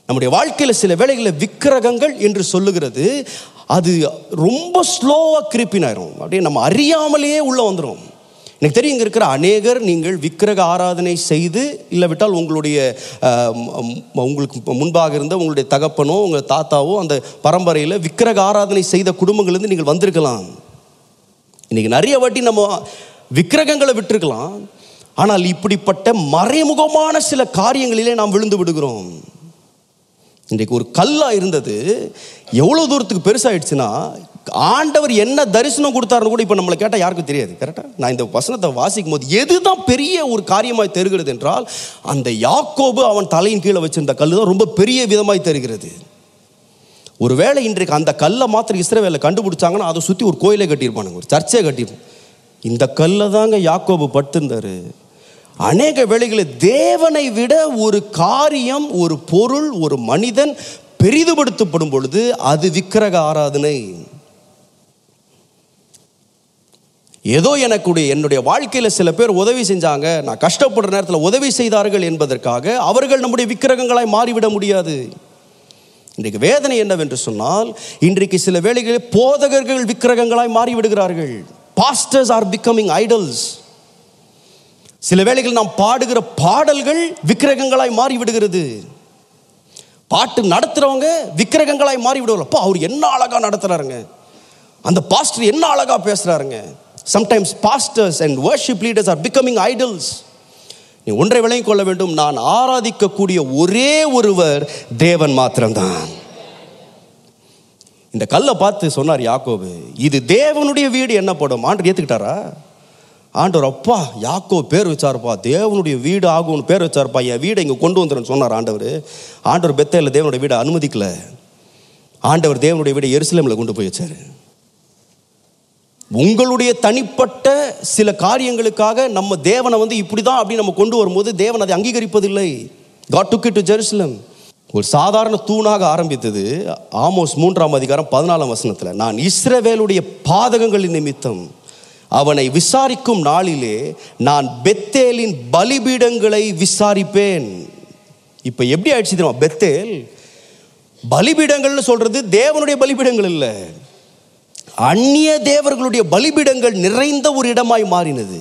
நம்முடைய வாழ்க்கையில் சில வேளைகளில் விக்கிரகங்கள் என்று சொல்லுகிறது அது ரொம்ப ஸ்லோவாக கிரிப்பினாயிரும் அப்படியே நம்ம அறியாமலேயே உள்ளே வந்துடும் எனக்கு தெரியும் இங்கே இருக்கிற அநேகர் நீங்கள் விக்கிரக ஆராதனை செய்து இல்லாவிட்டால் உங்களுடைய அஹ், ம், உங்களுக்கு முன்பாக இருந்த உங்களுடைய தகப்பனோ உங்கள் தாத்தாவோ அந்த பரம்பரையில் விக்கிரக ஆராதனை செய்த குடும்பங்கள்லேருந்து நீங்கள் வந்திருக்கலாம் இன்னைக்கு நிறைய வாட்டி நம்ம விக்கிரகங்களை விட்டுருக்கலாம் ஆனால் இப்படிப்பட்ட மறைமுகமான சில காரியங்களிலே நாம் விழுந்து விடுகிறோம் இன்றைக்கு ஒரு கல்லா இருந்தது எவ்வளோ தூரத்துக்கு பெருசாயிடுச்சுன்னா ஆண்டவர் என்ன தரிசனம் கொடுத்தாருன்னு கூட இப்போ நம்மளை கேட்டால் யாருக்கும் தெரியாது கரெக்டாக நான் இந்த வசனத்தை வாசிக்கும் போது எதுதான் பெரிய ஒரு காரியமாய் தெரிகிறது என்றால் அந்த யாக்கோபு அவன் தலையின் கீழே வச்சிருந்த கல் தான் ரொம்ப பெரிய விதமாய் தெரிகிறது ஒருவேளை இன்றைக்கு அந்த கல்லை மாத்திரம் இஸ்ரவேலை கண்டுபிடிச்சாங்கன்னா அதை சுற்றி ஒரு கோயிலே கட்டியிருப்பானுங்க ஒரு சர்ச்சே கட்டியிருப்போம் இந்த கல்லை தாங்க யாக்கோபு படுத்திருந்தாரு அநேக வேளைகளில் தேவனை விட ஒரு காரியம் ஒரு பொருள் ஒரு மனிதன் பெரிதுபடுத்தப்படும் பொழுது அது விக்கிரக ஆராதனை ஏதோ எனக்குடைய என்னுடைய வாழ்க்கையில் சில பேர் உதவி செஞ்சாங்க நான் கஷ்டப்படுற நேரத்தில் உதவி செய்தார்கள் என்பதற்காக அவர்கள் நம்முடைய விக்கிரகங்களாய் மாறிவிட முடியாது இன்றைக்கு வேதனை என்னவென்று சொன்னால் இன்றைக்கு சில வேளைகளில் போதகர்கள் விக்கிரகங்களாய் மாறிவிடுகிறார்கள் பாஸ்டர்ஸ் ஆர் பிகமிங் ஐடல்ஸ் சில வேளைகளில் நாம் பாடுகிற பாடல்கள் விக்கிரகங்களாய் மாறிவிடுகிறது பாட்டு நடத்துறவங்க விக்கிரகங்களாய் மாறி விடுவாங்க அப்பா அவர் என்ன அழகா நடத்துறாருங்க அந்த பாஸ்டர் என்ன அழகா பேசுறாருங்க sometimes pastors and worship leaders are becoming idols நீ ஒன்றை விளங்கிக் கொள்ள வேண்டும் நான் ஆராதிக்கக்கூடிய ஒரே ஒருவர் தேவன் மாத்திரம்தான் இந்த கல்லை பார்த்து சொன்னார் யாக்கோபு இது தேவனுடைய வீடு என்னப்படும் ஆண்டு ஏத்துக்கிட்டாரா ஆண்டவர் அப்பா யாக்கோ பேர் வச்சாருப்பா தேவனுடைய வீடு ஆகும்னு பேர் வச்சாருப்பா என் வீடை இங்கே கொண்டு வந்துருன்னு சொன்னார் ஆண்டவர் ஆண்டவர் பெத்தையில் தேவனுடைய வீடை அனுமதிக்கல ஆண்டவர் தேவனுடைய வீடை எருசலேமில் கொண்டு போய் வச்சாரு உங்களுடைய தனிப்பட்ட சில காரியங்களுக்காக நம்ம தேவனை வந்து இப்படி தான் அப்படி நம்ம கொண்டு வரும்போது தேவன் அதை அங்கீகரிப்பதில்லை காட் டுக் டு ஜெருசலம் ஒரு சாதாரண தூணாக ஆரம்பித்தது ஆமோஸ் மூன்றாம் அதிகாரம் பதினாலாம் வசனத்தில் நான் இஸ்ரவேலுடைய பாதகங்களின் நிமித்தம் அவனை விசாரிக்கும் நாளிலே நான் பெத்தேலின் பலிபீடங்களை விசாரிப்பேன் இப்போ எப்படி ஆயிடுச்சு தெரியுமா பெத்தேல் பலிபீடங்கள்னு சொல்றது தேவனுடைய பலிபீடங்கள் இல்லை அந்நிய தேவர்களுடைய பலிபீடங்கள் நிறைந்த ஒரு இடமாய் மாறினது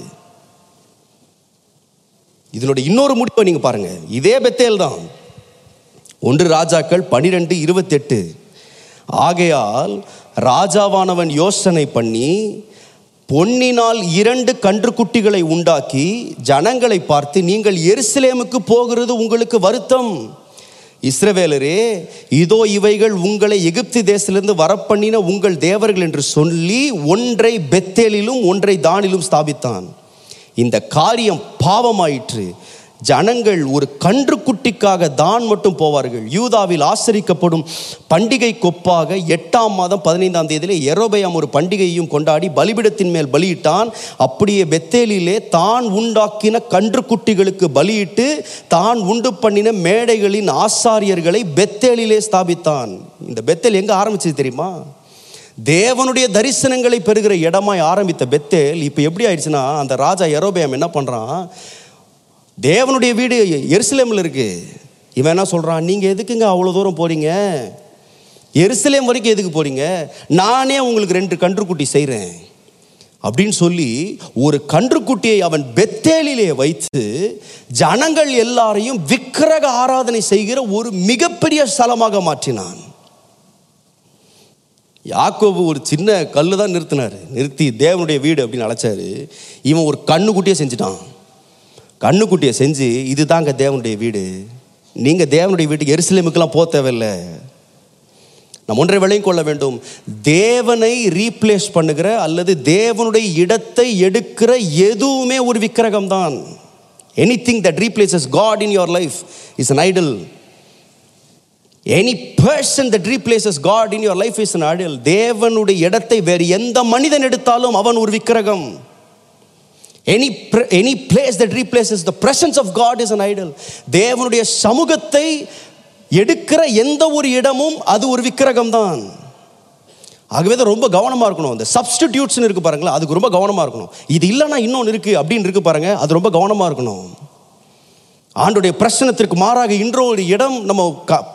இதனுடைய இன்னொரு முடிவை நீங்க பாருங்க இதே பெத்தேல் தான் ஒன்று ராஜாக்கள் பனிரெண்டு இருபத்தெட்டு ஆகையால் ராஜாவானவன் யோசனை பண்ணி பொன்னினால் இரண்டு கன்றுக்குட்டிகளை உண்டாக்கி ஜனங்களை பார்த்து நீங்கள் எருசலேமுக்கு போகிறது உங்களுக்கு வருத்தம் இஸ்ரவேலரே இதோ இவைகள் உங்களை எகிப்து தேசத்திலிருந்து வரப்பண்ணின உங்கள் தேவர்கள் என்று சொல்லி ஒன்றை பெத்தேலிலும் ஒன்றை தானிலும் ஸ்தாபித்தான் இந்த காரியம் பாவமாயிற்று ஜனங்கள் ஒரு கன்றுக்குட்டிக்காக தான் மட்டும் போவார்கள் யூதாவில் ஆசரிக்கப்படும் பண்டிகை கொப்பாக எட்டாம் மாதம் பதினைந்தாம் தேதியிலே எரோபயாம் ஒரு பண்டிகையையும் கொண்டாடி பலிபிடத்தின் மேல் பலியிட்டான் அப்படியே பெத்தேலிலே தான் உண்டாக்கின கன்றுக்குட்டிகளுக்கு பலியிட்டு தான் உண்டு பண்ணின மேடைகளின் ஆசாரியர்களை பெத்தேலிலே ஸ்தாபித்தான் இந்த பெத்தேல் எங்க ஆரம்பிச்சது தெரியுமா தேவனுடைய தரிசனங்களை பெறுகிற இடமாய் ஆரம்பித்த பெத்தேல் இப்போ எப்படி ஆயிடுச்சுன்னா அந்த ராஜா எரோபயாம் என்ன பண்ணுறான் தேவனுடைய வீடு எருசலேமில் இருக்கு இவன் என்ன சொல்கிறான் நீங்கள் எதுக்குங்க அவ்வளோ தூரம் போகிறீங்க எருசலேம் வரைக்கும் எதுக்கு போகிறீங்க நானே உங்களுக்கு ரெண்டு கன்றுக்குட்டி செய்கிறேன் அப்படின்னு சொல்லி ஒரு கன்றுக்குட்டியை அவன் பெத்தேலிலே வைத்து ஜனங்கள் எல்லாரையும் விக்கிரக ஆராதனை செய்கிற ஒரு மிகப்பெரிய ஸ்தலமாக மாற்றினான் யாக்கோபு ஒரு சின்ன கல்லு தான் நிறுத்தினார் நிறுத்தி தேவனுடைய வீடு அப்படின்னு அழைச்சாரு இவன் ஒரு கண்ணுக்குட்டியை செஞ்சுட்டான் கண்ணுக்குட்டியை செஞ்சு இதுதாங்க தேவனுடைய வீடு நீங்கள் தேவனுடைய வீட்டுக்கு எருசலேமுக்கெல்லாம் போக தேவையில்லை நம்ம ஒன்றை விளையும் கொள்ள வேண்டும் தேவனை ரீப்ளேஸ் பண்ணுகிற அல்லது தேவனுடைய இடத்தை எடுக்கிற எதுவுமே ஒரு விக்கிரகம் தான் anything that replaces God in your life is an idol any person that replaces God in your life is an idol தேவனுடைய இடத்தை வேறு எந்த மனிதன் எடுத்தாலும் அவன் ஒரு விக்கிரகம் any any place that replaces the presence of God is an idol தேவனுடைய சமூகத்தை எடுக்கிற எந்த ஒரு இடமும் அது ஒரு விக்கிரகம் தான் ஆகவே தான் ரொம்ப கவனமாக இருக்கணும் அந்த சப்ஸ்டிடியூட்ஸ்னு இருக்கு பாருங்களேன் அதுக்கு ரொம்ப கவனமாக இருக்கணும் இது இல்லைன்னா இன்னொன்று இருக்கு அப்படின்னு இருக்கு பாருங்க அது ரொம்ப கவனமாக இருக்கணும் ஆண்டுடைய பிரச்சனத்திற்கு மாறாக இன்றோ ஒரு இடம் நம்ம க